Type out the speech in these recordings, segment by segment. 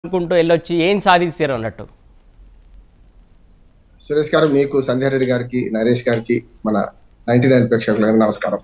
అనుకుంటూ వెళ్ళొచ్చి ఏం సాధిస్తారు అన్నట్టు సురేష్ గారు మీకు సంధ్యారెడ్డి గారికి నరేష్ గారికి మన నైన్టీ నైన్ ప్రేక్షకులకు నమస్కారం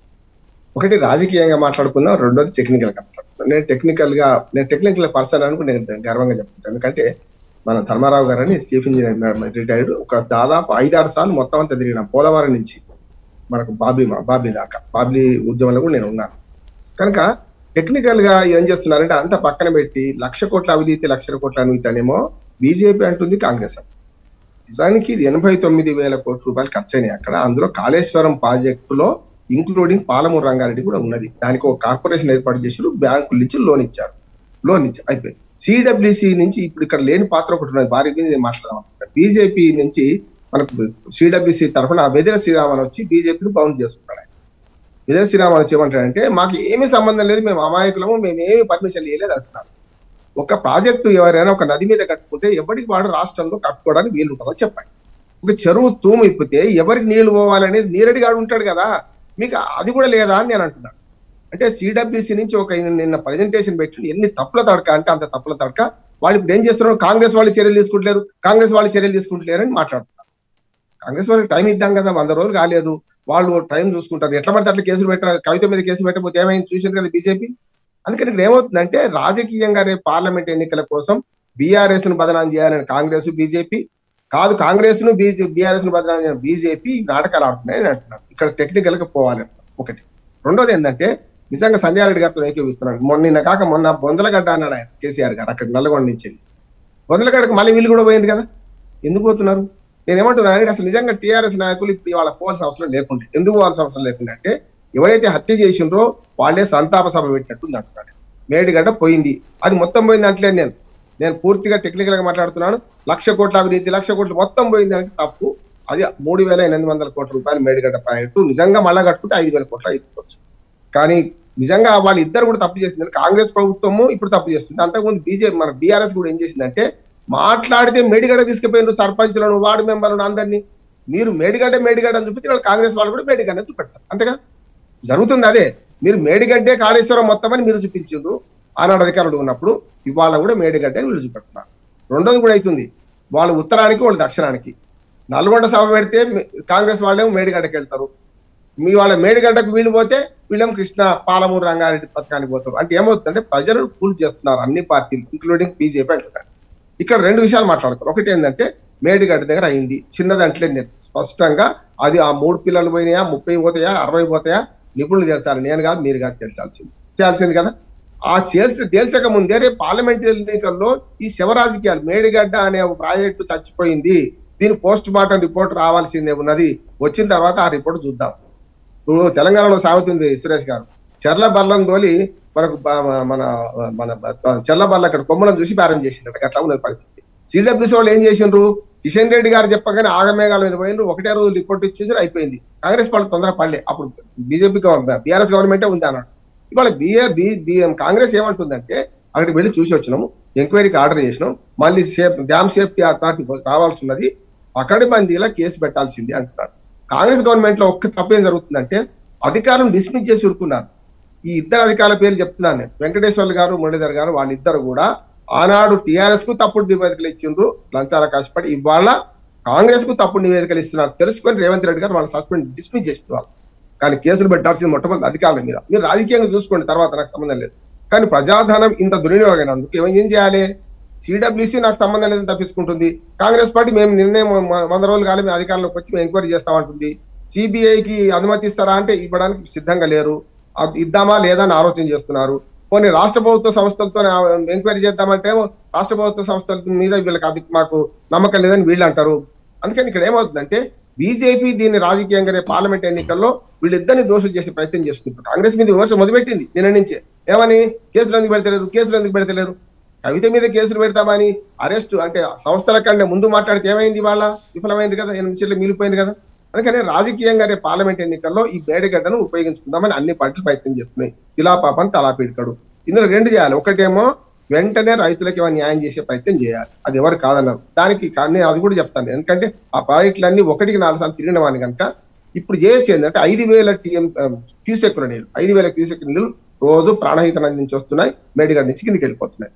ఒకటి రాజకీయంగా మాట్లాడుకుందాం రెండోది టెక్నికల్ గా మాట్లాడుకుందాం నేను టెక్నికల్ గా నేను టెక్నికల్ పర్సన్ అనుకుని నేను గర్వంగా చెప్తున్నాను ఎందుకంటే మన ధర్మారావు గారు అని చీఫ్ ఇంజనీర్ రిటైర్డ్ ఒక దాదాపు ఐదారు సార్లు మొత్తం అంతా తిరిగిన పోలవరం నుంచి మనకు బాబ్లీ బాబ్లీ దాకా బాబ్లీ ఉద్యమంలో కూడా నేను ఉన్నాను కనుక టెక్నికల్ గా ఏం చేస్తున్నారంటే అంత పక్కన పెట్టి లక్ష కోట్ల అవినీతి లక్షల కోట్ల అవినీతి అనేమో బీజేపీ అంటుంది కాంగ్రెస్ అంటుంది నిజానికి ఇది ఎనభై తొమ్మిది వేల కోట్ల రూపాయలు ఖర్చు అయినాయి అక్కడ అందులో కాళేశ్వరం ప్రాజెక్టులో ఇంక్లూడింగ్ పాలమూరు రంగారెడ్డి కూడా ఉన్నది దానికి ఒక కార్పొరేషన్ ఏర్పాటు చేసి బ్యాంకుల నుంచి లోన్ ఇచ్చారు లోన్ ఇచ్చి అయిపోయింది సిడబ్ల్యూసి నుంచి ఇప్పుడు ఇక్కడ లేని పాత్ర ఒకటి ఉన్నది భారీ మీద నేను మాట్లాడదాం బీజేపీ నుంచి మనకు సిడబ్ల్యూసి తరఫున బెదిర శ్రీరామన్ వచ్చి బీజేపీని బౌండ్ చేసుకున్నాడు ఆయన బెదిర శ్రీరామన్ వచ్చి ఏమంటాడంటే మాకు ఏమీ సంబంధం లేదు మేము అమాయకులము మేము ఏమి పర్మిషన్ ఇవ్వలేదు అంటున్నారు ఒక ప్రాజెక్టు ఎవరైనా ఒక నది మీద కట్టుకుంటే ఎవరికి వాడు రాష్ట్రంలో కట్టుకోవడానికి వీలు ఉంటుందో చెప్పండి ఒక చెరువు తూము ఇప్పితే ఎవరికి నీళ్లు పోవాలనేది నీరడిగాడు ఉంటాడు కదా మీకు అది కూడా లేదా అని నేను అంటున్నాను అంటే సిడబ్ల్యూసి నుంచి ఒక నిన్న ప్రజెంటేషన్ పెట్టి ఎన్ని తప్పుల తడక అంటే అంత తప్పుల తడక వాళ్ళు ఇప్పుడు ఏం చేస్తున్నారు కాంగ్రెస్ వాళ్ళు చర్యలు తీసుకుంటలేరు కాంగ్రెస్ వాళ్ళు చర్యలు తీసుకుంటలేరు అని మాట్లాడుతున్నారు కాంగ్రెస్ వాళ్ళకి టైం ఇద్దాం కదా వంద రోజులు కాలేదు వాళ్ళు టైం చూసుకుంటారు ఎట్లా పడితే అట్లా కేసులు పెట్టారు కవిత మీద కేసు పెట్టకపోతే ఏమైంది చూసారు కదా బీజేపీ అందుకని ఇక్కడ ఏమవుతుందంటే రాజకీయంగా రేపు పార్లమెంట్ ఎన్నికల కోసం బీఆర్ఎస్ ను బదనాం చేయాలని కాంగ్రెస్ బీజేపీ కాదు కాంగ్రెస్ ను బీజే బీఆర్ఎస్ ను బదనాం చేయాలని బీజేపీ నాటకాలు ఆడుతున్నాయి అని అంటున్నారు ఇక్కడ టెక్నికల్ గా పోవాలి ఒకటి రెండోది ఏంటంటే నిజంగా సంధ్యారెడ్డి గారితో ఏకీవిస్తున్నాడు మొన్న నిన్న కాక మొన్న బొందలగడ్డ అన్నాడు ఆయన కేసీఆర్ గారు అక్కడ నల్లగొండ నుంచి వెళ్ళి బొందలగడ్డకు మళ్ళీ వీళ్ళు కూడా పోయింది కదా ఎందుకు పోతున్నారు నేను ఏమంటున్నాను అసలు నిజంగా టీఆర్ఎస్ నాయకులు ఇప్పుడు ఇవాళ పోవాల్సిన అవసరం లేకుండే ఎందుకు పోవాల్సిన అవసరం లేకుండా అంటే ఎవరైతే హత్య చేసిండ్రో వాళ్ళే సంతాప సభ పెట్టినట్టుంది అంటున్నాడు మేడిగడ్డ పోయింది అది మొత్తం పోయింది అంటే నేను నేను పూర్తిగా టెక్నికల్ గా మాట్లాడుతున్నాను లక్ష కోట్ల అవినీతి లక్ష కోట్లు మొత్తం పోయింది అంటే తప్పు అది మూడు వేల ఎనిమిది వందల కోట్ల రూపాయలు మేడిగడ్డ ప్రాజెక్టు నిజంగా మళ్ళా కట్టుకుంటే ఐదు వేల కోట్లు అయిపోవచ్చు కానీ నిజంగా వాళ్ళు ఇద్దరు కూడా తప్పు చేసింది కాంగ్రెస్ ప్రభుత్వము ఇప్పుడు తప్పు చేస్తుంది అంతకుముందు బీజేపీ మన బీఆర్ఎస్ కూడా ఏం చేసిందంటే మాట్లాడితే మేడిగడ్డ తీసుకుపోయినారు సర్పంచ్లను వార్డు మెంబర్లను అందరినీ మీరు మేడిగడ్డ మేడిగడ్డ అని చూపిస్తే వాళ్ళు కాంగ్రెస్ వాళ్ళు కూడా మేడిగడ్డ చూపెడతారు అంతేగా జరుగుతుంది అదే మీరు మేడిగడ్డే కాళేశ్వరం మొత్తం అని మీరు చూపించారు ఆనాడు అధికారులు ఉన్నప్పుడు ఇవాళ కూడా మేడిగడ్డ అని వీళ్ళు చూపెడుతున్నారు రెండోది కూడా అవుతుంది వాళ్ళు ఉత్తరానికి వాళ్ళు దక్షిణానికి నల్గొండ సభ పెడితే మే- కాంగ్రెస్ వాళ్ళేమో మేడిగడ్డకి వెళ్తారు మీ వాళ్ళ మేడిగడ్డకు వీళ్ళు పోతే వీళ్ళేమో కృష్ణ పాలమూరు రంగారెడ్డి పథకానికి పోతారు అంటే ఏమవుతుందంటే ప్రజలు కూల్ చేస్తున్నారు అన్ని పార్టీలు ఇంక్లూడింగ్ బీజేపీ అంటున్నారు ఇక్కడ రెండు విషయాలు మాట్లాడుతారు ఒకటి ఏంటంటే మేడిగడ్డ దగ్గర అయింది చిన్నదంటే నేను స్పష్టంగా అది ఆ మూడు పిల్లలు పోయినాయా ముప్పై పోతాయా అరవై పోతాయా నిపుణులు తెలచాలి నేను కాదు మీరు కాదు తెలచాల్సింది చేయాల్సింది కదా ఆ చేల్చి తేల్చక ముందే రేపు పార్లమెంట్ ఎన్నికల్లో ఈ శవ రాజకీయాలు మేడిగడ్డ అనే ఒక ప్రాజెక్టు చచ్చిపోయింది దీని పోస్ట్ మార్టం రిపోర్ట్ రావాల్సిందే ఉన్నది వచ్చిన తర్వాత ఆ రిపోర్ట్ చూద్దాం ఇప్పుడు తెలంగాణలో సామెత ఉంది సురేష్ గారు చెర్ల బల్లం తోలి మనకు బ- మన మన బ- చెర్ల బల్ల అక్కడ కొమ్మలను చూసి బేరం చేసిండ్రు అట్లా ఉన్నది పరిస్థితి సిడబ్ల్యూసీ వాళ్ళు ఏం చేసిండ్రు కిషన్ రెడ్డి గారు చెప్పగానే ఆగమేఘాల మీద పోయినరు ఒకటే రోజు రిపోర్ట్ ఇచ్చేసి అయిపోయింది కాంగ్రెస్ వాళ్ళు తొందర పడలే అప్పుడు బీజేపీ బీఆర్ఎస్ గవర్నమెంటే ఉంది అన్నాడు ఇవాళ బిఏ బి కాంగ్రెస్ ఏమంటుందంటే అక్కడికి వెళ్ళి చూసి వచ్చినాము ఎంక్వైరీకి ఆర్డర్ చేసినాం మళ్ళీ సేఫ్ డ్యామ్ సేఫ్టీ అథారిటీ రావాల్సి ఉన్నది అక్కడి మందిలా కేసు పెట్టాల్సింది అంటున్నారు కాంగ్రెస్ గవర్నమెంట్ లో ఒక్క తప్పేం జరుగుతుందంటే అధికారులను డిస్మిస్ చేసి ఉరుకున్నారు ఈ ఇద్దరు అధికారుల పేర్లు చెప్తున్నాను నేను వెంకటేశ్వర్లు గారు మురళీధర్ గారు వాళ్ళిద్దరు కూడా ఆనాడు టిఆర్ఎస్ కు తప్పుడు నివేదికలు ఇచ్చిండ్రు లంచాల కష్టపడి ఇవాళ కాంగ్రెస్ కు తప్పుడు నివేదికలు ఇస్తున్నారు తెలుసుకొని రేవంత్ రెడ్డి గారు వాళ్ళ సస్పెండ్ డిస్మిస్ చేసిన వాళ్ళు కానీ కేసులు పెట్టాల్సింది మొట్టమొదటి అధికారుల మీద మీరు రాజకీయంగా చూసుకోండి తర్వాత నాకు సంబంధం లేదు కానీ ప్రజాధనం ఇంత దుర్వినియోగమైనందుకు ఏం ఏం చేయాలి సిడబ్ల్యూసీ నాకు సంబంధం లేదని తప్పించుకుంటుంది కాంగ్రెస్ పార్టీ మేము నిర్ణయం మ- వంద రోజులు కాలే మేము అధికారంలోకి వచ్చి మేము ఎంక్వైరీ చేస్తామంటుంది సిబిఐకి అనుమతి ఇస్తారా అంటే ఇవ్వడానికి సిద్ధంగా లేరు అది ఇద్దామా లేదా అని ఆలోచన చేస్తున్నారు కొన్ని రాష్ట్ర ప్రభుత్వ సంస్థలతో ఎంక్వైరీ చేద్దామంటే ఏమో రాష్ట్ర ప్రభుత్వ సంస్థల మీద వీళ్ళకి అది మాకు నమ్మకం లేదని వీళ్ళు అంటారు అందుకని ఇక్కడ ఏమవుతుందంటే బీజేపీ దీన్ని రాజకీయంగా రేపు పార్లమెంట్ ఎన్నికల్లో వీళ్ళిద్దరిని దోషులు చేసే ప్రయత్నం చేసుకుంటారు కాంగ్రెస్ మీద విమర్శ మొదలుపెట్టింది నిన్న నుంచే ఏమని కేసులు ఎందుకు పెడతలేరు కేసులు ఎందుకు పెడతలేరు కవిత మీద కేసులు పెడతామని అరెస్ట్ అంటే సంస్థల కంటే ముందు మాట్లాడితే ఏమైంది వాళ్ళ విఫలమైంది కదా ఎనిమిది సీట్లు మిగిలిపోయింది కదా అందుకని రాజకీయంగా రేపు పార్లమెంట్ ఎన్నికల్లో ఈ మేడగడ్డను ఉపయోగించుకుందామని అన్ని పార్టీలు ప్రయత్నం చేస్తున్నాయి ఇలా పాపం తలా పీడకడు ఇందులో రెండు చేయాలి ఒకటేమో వెంటనే రైతులకు ఏమైనా న్యాయం చేసే ప్రయత్నం చేయాలి అది ఎవరు కాదన్నారు దానికి కానీ అది కూడా చెప్తాను ఎందుకంటే ఆ ప్రాజెక్టులన్నీ ఒకటికి నాలుగు సార్లు తిరిగిన వాడిని కనుక ఇప్పుడు చేయొచ్చు ఏంటంటే ఐదు వేల టీఎం క్యూసెక్ నీళ్ళు ఐదు వేల క్యూసెక్ నీళ్ళు రోజు ప్రాణహిత నది నుంచి వస్తున్నాయి మేడిగడ్డ నుంచి కిందికి వెళ్ళిపోతున్నాయి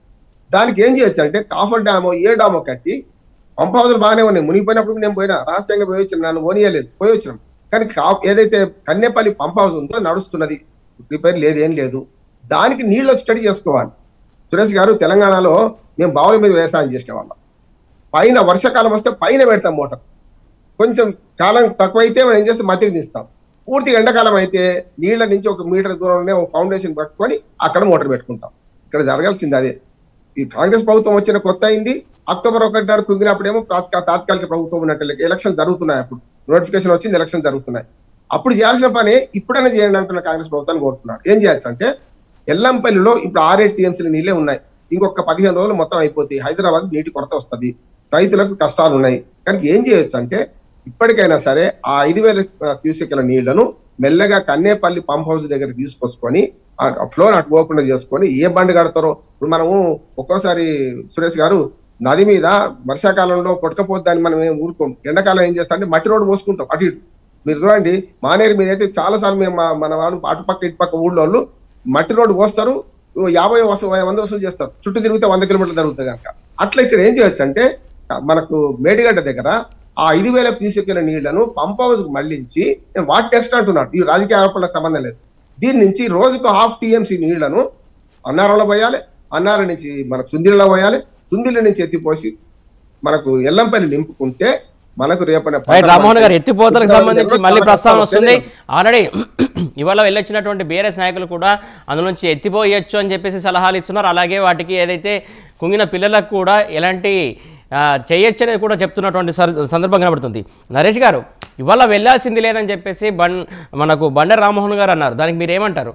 దానికి ఏం చేయొచ్చు అంటే కాఫర్ డ్యామో ఏ డామో కట్టి పంప్ హౌస్లు బాగానే ఉన్నాయి మునిగిపోయినప్పుడు నేను పోయినా రహస్యంగా పోయి వచ్చిన నన్ను పోనీయలేదు పోయి వచ్చినాం కానీ కా- ఏదైతే కన్నేపల్లి పంప్ హౌస్ ఉందో నడుస్తున్నది రిపేర్ లేదు ఏం లేదు దానికి నీళ్ళు వచ్చి స్టడీ చేసుకోవాలి సురేష్ గారు తెలంగాణలో మేము బావుల మీద వ్యవసాయం చేసేవాళ్ళం పైన వర్షాకాలం వస్తే పైన పెడతాం మోటార్ కొంచెం కాలం తక్కువైతే మనం ఏం చేస్తాం మధ్యకి తీస్తాం పూర్తిగా ఎండాకాలం అయితే నీళ్ళ నుంచి ఒక మీటర్ దూరంలోనే ఒక ఫౌండేషన్ పట్టుకొని అక్కడ మోటార్ పెట్టుకుంటాం ఇక్కడ జరగాల్సింది అదే ఈ కాంగ్రెస్ ప్రభుత్వం వచ్చిన కొత్త అయింది అక్టోబర్ ఒకటి నాడు కుంగినప్పుడేమో తాత్కా- తాత్కాలిక ప్రభుత్వం ఉన్నట్టు లెక్క. ఎలక్షన్ జరుగుతున్నాయి అప్పుడు నోటిఫికేషన్ వచ్చింది ఎలక్షన్ జరుగుతున్నాయి అప్పుడు చేయాల్సిన పని ఇప్పుడైనా చేయండి అంటున్న కాంగ్రెస్ ప్రభుత్వాన్ని కోరుతున్నాడు ఏం చేయొచ్చు అంటే ఎల్లంపల్లిలో ఇప్పుడు ఆరేడు టీఎంసీలు నీళ్ళే ఉన్నాయి ఇంకొక పదిహేను రోజులు మొత్తం అయిపోతాయి హైదరాబాద్ నీటి కొరత వస్తుంది రైతులకు కష్టాలు ఉన్నాయి కానీ ఏం చేయొచ్చు అంటే ఇప్పటికైనా సరే ఆ ఐదు వేల క్యూసెక్ల నీళ్లను మెల్లగా కన్నేపల్లి పంప్ హౌస్ దగ్గర తీసుకొచ్చుకొని ఆ ఫ్లో అటు పోకుండా చేసుకొని ఏ బండి కడతారో ఇప్పుడు మనము ఒక్కోసారి సురేష్ గారు నది మీద వర్షాకాలంలో కొట్టకపోద్దని మనం ఏం ఊరుకోం ఎండాకాలం ఏం చేస్తాం అంటే మట్టి రోడ్డు పోసుకుంటాం అటు ఇటు మీరు చూడండి మానేరు మీద అయితే చాలా సార్లు మేము మా- మన వాళ్ళు అటు పక్క ఇటు పక్క ఊళ్ళో వాళ్ళు మట్టి రోడ్డు పోస్తారు ఓ యాభై వసూలు వంద వసూలు చేస్తారు చుట్టూ తిరిగితే వంద కిలోమీటర్లు జరుగుతుంది కనుక అట్లా ఇక్కడ ఏం చేయొచ్చు అంటే మనకు మేడిగడ్డ దగ్గర ఆ ఐదు వేల క్యూసెక్ల నీళ్లను పంప్ హౌస్ కు మళ్లించి నేను వాటి టెక్స్ట్ అంటున్నాను ఈ రాజకీయ ఆరోపణలకు సంబంధం లేదు దీని నుంచి రోజుకు హాఫ్ టీఎంసీ నీళ్లను అన్నారంలో పోయాలి అన్నారం నుంచి మనకు సుందిల్లో పోయాలి సుందిల నుంచి ఎత్తిపోసి మనకు ఎల్లంపల్లి నింపుకుంటే మనకు రేపటి రైట్ రామ్మోహన్ గారు ఎత్తిపోతలకు సంబంధించి మళ్ళీ ప్రస్తావన వస్తుంది వస్తుంది ఆల్రెడీ ఇవాళ వెళ్ళొచ్చినటువంటి బీఆర్ఎస్ నాయకులు కూడా అందులో నుంచి ఎత్తిపోయొచ్చు అని చెప్పేసి సలహాలు ఇస్తున్నారు అలాగే వాటికి ఏదైతే కుంగిన పిల్లలకు కూడా ఎలాంటి ఆ, చేయొచ్చు అనేది కూడా చెప్తున్నటువంటి సర్- సందర్భం కనబడుతుంది నరేష్ గారు ఇవాళ వెళ్ళాల్సింది లేదని చెప్పేసి బం మనకు బండ రామ్మోహన్ గారు అన్నారు దానికి మీరు ఏమంటారు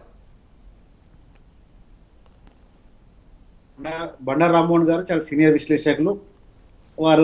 బండారు రామ్మోహన్ గారు చాలా సీనియర్ విశ్లేషకులు వారు